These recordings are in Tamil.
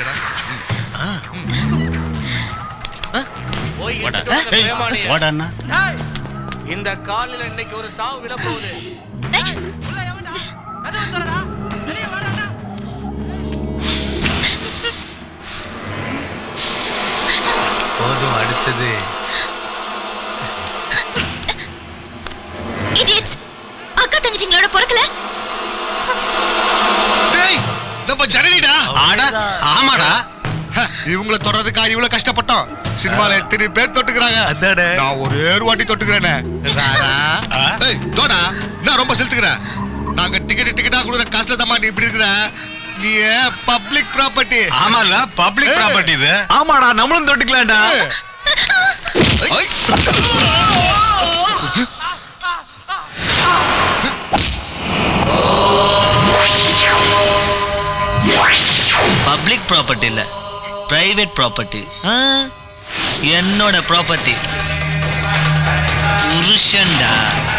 போடுறா போய் வாடா. எடுத்துட்டு வாங்க ஏய், பிரேமானிய. வாடா அண்ணா டேய், இந்த காலில் இன்னைக்கு ஒரு சாவு விழ போகுது உள்ள எவன்டா? கதவு திறடா. வெளிய வாடாடா. போதும் அடுத்தது இடியட்ஸ் அக்கா தங்கச்சிங்களோட பொறுக்கல டேய் நம்ம ஜனனிடா ஆடா ஆமாடா ஹ, இவங்கள தொடறதுக்கா இவ்வளவு கஷ்டப்பட்டோம் சினிமால எத்தனை பேர் தொட்டுக்கிறாங்க அதானே. நான் ஒரே ஒரு வாட்டி தொட்டுக்கிறேனே ராரா. ஆ? ஏய் தோடா நான் ரொம்ப செலுத்துக்கிற நாங்க டிக்கெட் டிக்கெட்டா கொடுக்குற காசுல தான் நீ இப்படி இருக்கிற நீ பப்ளிக் ப்ராப்பர்ட்டி ஆமால பப்ளிக் ப்ராப்பர்ட்டி இது ஆமாடா நம்மளும் தொட்டுக்கலாம்டா பப்ளிக் ப்ராப்பர்ட்டி இல்ல பிரைவேட் ப்ராப்பர்ட்டி என்னோட ப்ராப்பர்ட்டி புருஷன்டா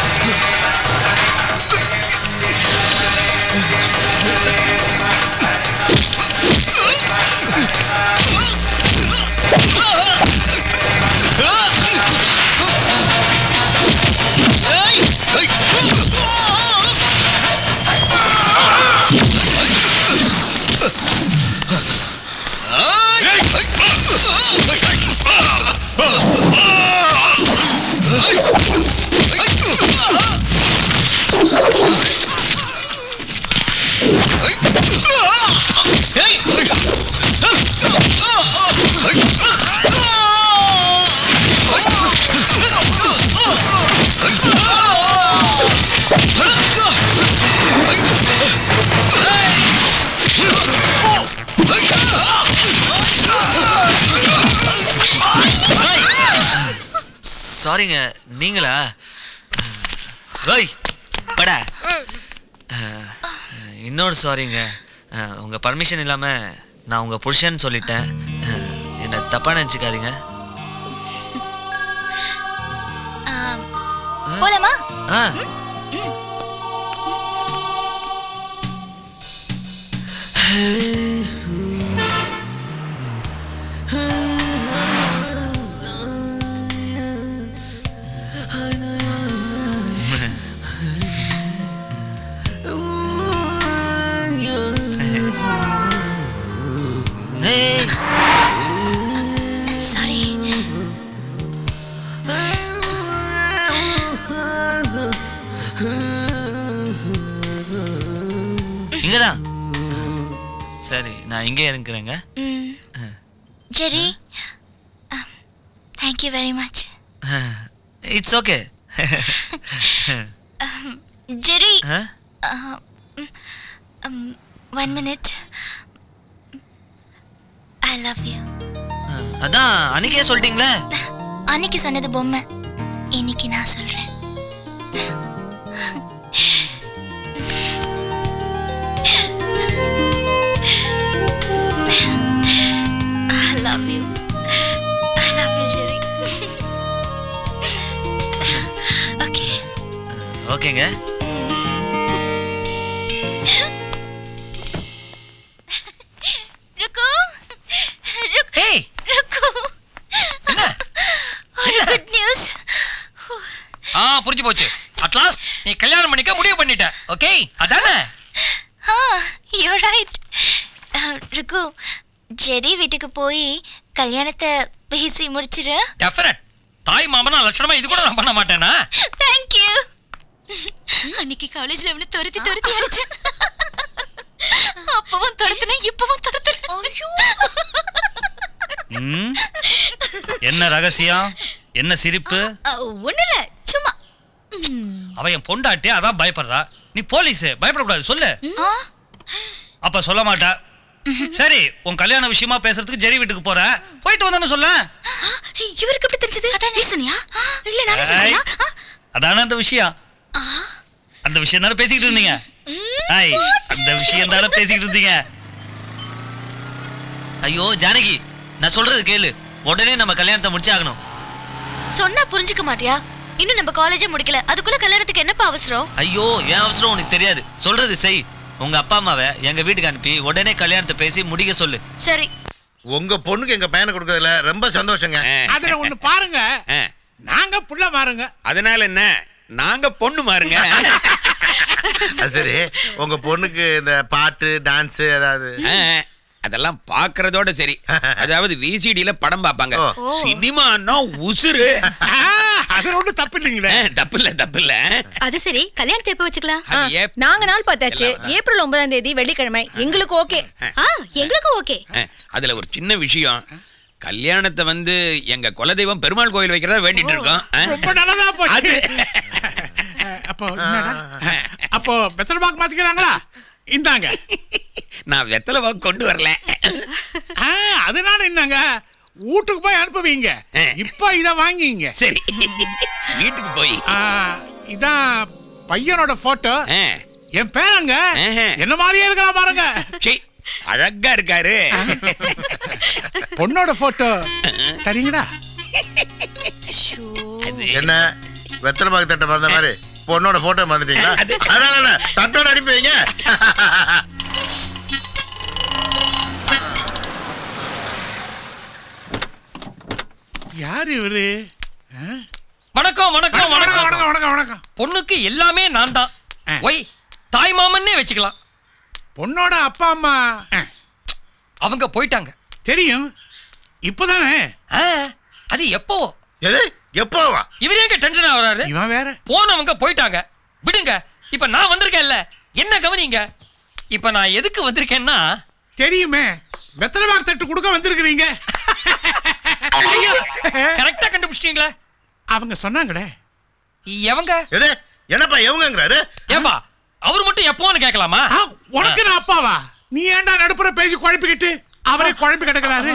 சாரிங்க நீங்களா ஓய் படா அஹ், இன்னொரு சாரிங்க அஹ், உங்க பர்மிஷன் இல்லாம நான் உங்க புருஷன் சொல்லிட்டேன் அஹ், என்ன தப்பா நினச்சிக்காதீங்க போலாமா ஆ ஏய் சாரி இங்கதான் சரி நான் இங்கே இருக்கிறேங்க Jerry thank you very much it's okay Jerry one minute I love you அதான் அன்னைக்கே சொல்லிட்டீங்களே அன்னைக்கு சொன்னது பொம்மை இன்னைக்கு நான் சொல்றேன் I love you. I love you, Jerry. okay. ஓகேங்க ருக்கு ருக்கு ஏய் ருக்கு ஒரு குட் நியூஸ் ஆ புரிஞ்சு போச்சு அட்லாஸ்ட் நீ கல்யாணம் பண்ணிக்க முடிவு பண்ணிட்ட ஓகே அதானே ஆ யூ ரைட் ருக்கு ஜெரி வீட்டுக்கு போய் கல்யாணத்தை பேசி முடிச்சிரு டெஃபினட் தாய் மாமனா லட்சணமா இது கூட நான் பண்ண மாட்டேனா தேங்க்யூ அன்னைக்கு காலேஜ்ல அவனை துரத்தி துரத்தி அடிச்சேன் அப்பவும் துரத்துனேன் இப்பவும் துரத்துறேன் ஐயோ ம்? என்ன ரகசியம் என்ன சிரிப்பு ஒண்ணு இல்ல சும்மா அவ என் பொண்டாட்டி அதான் பயப்படுறா நீ போலீஸ் பயப்படக்கூடாது சொல்லு ஆ, அப்ப சொல்ல மாட்டா சரி உன் கல்யாண விஷயமா பேசுறதுக்கு ஜெரி வீட்டுக்கு போற போயிட்டு வந்தேன்னு சொல்ல இவருக்கு எப்படி தெரிஞ்சது அதான் நீ சொன்னியா இல்ல நானே சொல்றியா அதான அந்த விஷயம் அந்த விஷயம் தானே பேசிக்கிட்டு இருந்தீங்க ஐய் அந்த விஷயம் தானே பேசிக்கிட்டு இருந்தீங்க ஐயோ ஜானகி நான் சொல்றது கேளு உடனே நம்ம கல்யாணத்தை முடிச்சாகணும் சொன்னா புரிஞ்சுக்க மாட்டியா இன்னும் நம்ம காலேஜே முடிக்கல அதுக்குள்ள கல்யாணத்துக்கு என்னப்பா அவசரம் ஐயோ என் அவசரம் உனக்கு தெரியாது சொல்றது செய் உங்க அப்பா அம்மாவை எங்க வீட்டுக்கு அனுப்பி உடனே கல்யாணத்தை பேசி முடிக்க சொல்லு சரி உங்க பொண்ணுக்கு எங்க பையனை கொடுக்கறதுல ரொம்ப சந்தோஷங்க அதுல ஒண்ணு பாருங்க ஆ. நாங்க புள்ள மாறுங்க அதனால என்ன நாங்க பொண்ணு மாறுங்க அது சரி உங்க பொண்ணுக்கு இந்த பாட்டு டான்ஸ் ஏதாவது ஆ, அதெல்லாம் பாக்குறதோட சரி அதாவது விசிடில படம் பார்ப்பாங்க ஓ. சினிமான்னா உசுரு ஆ, அதுல ஒண்ணு தப்பு இல்லைங்களே ஆ, தப்பு இல்ல தப்பு இல்ல அது சரி கல்யாணத்தை எப்ப வச்சுக்கலாம் அது ஆ, ஏப்- நாங்க நாள் பார்த்தாச்சு எல்லாம் ஏப்ரல் ஒன்பதாம் தேதி வெள்ளிக்கிழமை எங்களுக்கு ஓகே ஆ எங்களுக்கு ஓகே ஆ, அதுல ஒரு சின்ன விஷயம் கல்யாணத்தை வந்து எங்க குலதெய்வம் பெருமாள் கோயில் வைக்கிறதா வேண்டிட்டு இருக்கோம் ஆ? ரொம்ப நல்லதா போச்சு அது அப்போ என்னடா அப்போ பெத்தல் பாக்கு மாத்திக்கிறாங்களா இந்தாங்க நான் வெத்தலை வாக்கு கொண்டு வரல ஆ, அதனால என்னங்க வீட்டுக்கு போய் அனுப்புவீங்க ஆ. இப்போ இத வாங்கிங்க சரி வீட்டுக்கு போய் ஆ, இதான் பையனோட போட்டோ ஆ, என் பேரங்க ஆஹா. என்ன மாதிரியே இருக்கிறா பாருங்க சீ, அழகா இருக்காரு பொண்ணோட போட்டோ சரிங்களா என்ன வெத்தலை பாக்கு தட்டை மறந்த மாதிரி பொண்ணோட போட்டோ மறந்துட்டீங்களா அதனால என்ன, தட்டோட அனுப்பி வைங்க யார் இவரு ஆ? வணக்கம் வணக்கம் வணக்கம் வணக்கம் வணக்கம் வணக்கம் வணக்கம் பொண்ணுக்கு எல்லாமே நான் தான் ஆ. ஒய் தாய் மாமன்னே வச்சுக்கலாம் பொண்ணோட அப்பா அம்மா ஆ, அவங்க போயிட்டாங்க தெரியும் இப்பதானே ஆ, அது எப்போ எது எப்போவா இவர் எங்க டென்ஷன் ஆகுறாரு இவன் வேற போனவங்க போயிட்டாங்க விடுங்க இப்ப நான் வந்திருக்கேன்ல என்ன கவனிங்க இப்ப நான் எதுக்கு வந்திருக்கேன்னா தெரியுமே வெத்தலை பாக்கு தட்டு கொடுக்க வந்திருக்கிறீங்க ஐயோ. கரெக்டா கண்டுபிடிச்சிட்டீங்களா அவங்க சொன்னாங்களே எவங்க எது என்னப்பா எவங்கங்கிறாரு ஏம்பா அவர் மட்டும் எப்போன்னு கேட்கலாமா ஆ, உனக்கு நான் அப்பாவா நீ ஏன்டா நடுப்புற பேசி குழப்பிக்கிட்டு அவரே குழப்பி கிடக்குறாரு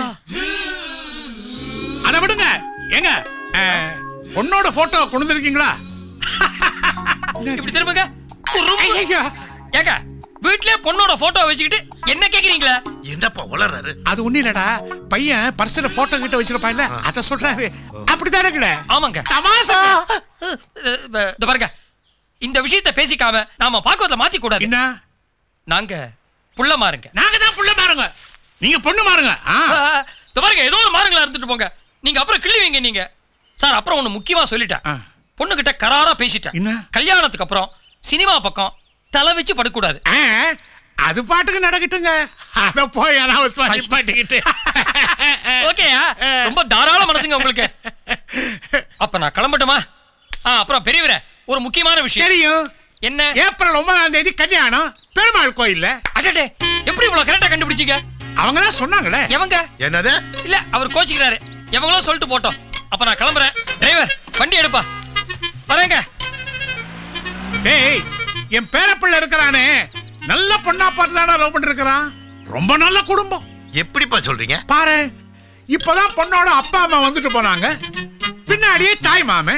அதை விடுங்க ஏங்க ஆ, பொண்ணோட போட்டோ கொண்டு வந்திருக்கீங்களா இப்படி திரும்புங்க குறும்பு. ஐயா, ஏங்க வீட்லயே பொண்ணோட போட்டோ வச்சுக்கிட்டு என்ன கேக்குறீங்களா என்னப்பா உளறாரு அது ஒண்ணு இல்லடா பையன் பர்ஸ்ல போட்டோ கிட்ட வச்சிருப்பான்ல அத சொல்றாரு அப்படித்தானே கிட ஆமாங்க தமாசா அஹ், அஹ், இந்த பாருங்க இந்த விஷயத்த பேசிக்காம நாம பாக்குறத மாத்தி கூடாது என்ன நாங்க புள்ள மாறுங்க நாங்க தான் புள்ள மாறுங்க நீங்க பொண்ணு மாறுங்க ஆ. அஹ், இந்த பாருங்க ஏதோ ஒரு மாறுங்களா இருந்துட்டு போங்க நீங்க அப்புறம் கிள்ளுவீங்க நீங்க சார் அப்புறம் ஒண்ணு முக்கியமா சொல்லிட்டேன் ஆ. பொண்ணுகிட்ட கராரா பேசிட்டேன் என்ன? கல்யாணத்துக்கு அப்புறம் சினிமா பக்கம் தலை வச்சு படுக்கூடாது ஆ, அது பாட்டுக்கு நடக்கட்டுங்க அத போய் அனாவசியமா நிப்பாட்டிக்கிட்டு ஓகேயா ரொம்ப தாராள மனசுங்க உங்களுக்கு அப்ப நான் கிளம்பட்டுமா ஆ அப்புறம் பெரியவரே ஒரு முக்கியமான விஷயம் தெரியும் என்ன ஏப்ரல் ஒன்பதாம் தேதி கல்யாணம் பெருமாள் கோயில்ல அடடே எப்படி இவ்வளவு கரெக்டா கண்டுபிடிச்சீங்க அவங்க தான் சொன்னாங்களே எவங்க என்னது இல்ல அவர் கோச்சிக்கிறாரு எவங்களோ சொல்லிட்டு போட்டோம் அப்ப நான் கிளம்புறேன் டிரைவர் வண்டி எடுப்பா வரேங்க டேய் என் பேரப்பிள்ளை இருக்கிறானே நல்ல பொண்ணா பார்த்து தானே லவ் பண்ணிருக்கிறான் ரொம்ப நல்ல குடும்பம் எப்படிப்பா சொல்றீங்க பாரு இப்பதான் பொண்ணோட அப்பா அம்மா வந்துட்டு போனாங்க பின்னாடியே தாய் மாமே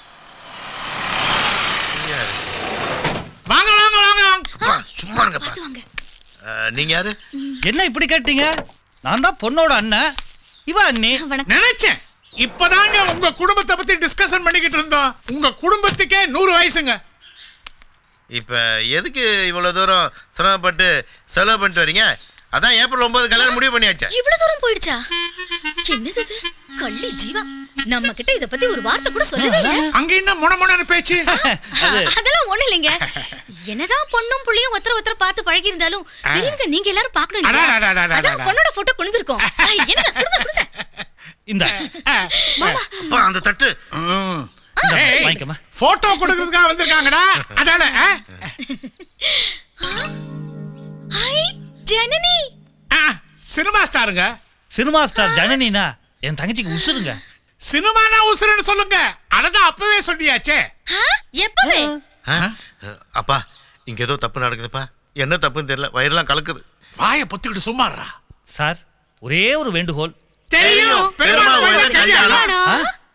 வாங்க வாங்க வாங்க வாங்க அப்பா, சும்மா இருங்கப்பா அஹ், நீங்க யாரு என்ன இப்படி கேட்டீங்க நான் தான் பொண்ணோட அண்ணன் இவ அண்ணி நினைச்சேன் இப்பதாங்க உங்க குடும்பத்தை பத்தி டிஸ்கஷன் பண்ணிக்கிட்டு இருந்தோம் உங்க குடும்பத்துக்கே நூறு வயசுங்க இப்ப எதுக்கு இவ்வளவு தூரம் சிரமப்பட்டு செலவு பண்ணிட்டு வரீங்க அதான் ஏப்ரல் ஒன்பது கல்யாணம் முடிவு பண்ணியாச்சே இவ்வளவு தூரம் போயிடுச்சா என்னது இது கள்ளி ஜீவா நம்ம கிட்ட இத பத்தி ஒரு வார்த்தை கூட சொல்லவே இல்ல அங்க என்ன முன முனன்னு பேச்சு அதெல்லாம் ஒண்ணு இல்லைங்க என்னதான் பொண்ணும் புள்ளியும் ஒருத்தர ஒருத்தர பார்த்து பழகி இருந்தாலும் பெரியவங்க நீங்க எல்லாரும் பார்க்கணும் இல்லையா? அடா, அடா, அடா, அதான் அடா. பொண்ணோட போட்டோ குனிஞ்சிருக்கோம் என்னங்க கொடுங்க கொடுங்க இந்த அப்பா அந்த தட்டு ம். இந்தா, ஏய், வாங்கிக்கம்மா. போட்டோ கொடுக்கறதுக்காக வந்திருக்காங்கடா அதான ஆ? ஹை ஜனனி ஆ, சினிமா ஸ்டாருங்க சினிமா ஸ்டார் ஜனனினா என் தங்கச்சிக்கு உசுருங்க சினிமானா உசுருன்னு சொல்லுங்க அதான் அப்பவே சொல்லியாச்சே ஆ, எப்பவே ஆ? அஹ், அப்பா இங்க ஏதோ தப்பு நடக்குதுப்பா என்ன தப்புன்னு தெரியல வயிறெல்லாம் கலக்குது வாயை பொத்திக்கிட்டு சும்மாறா சார் ஒரே ஒரு வேண்டுகோள் தெரியும் பெருமாள் கோயில்ல கல்யாணம் கல்யாணம்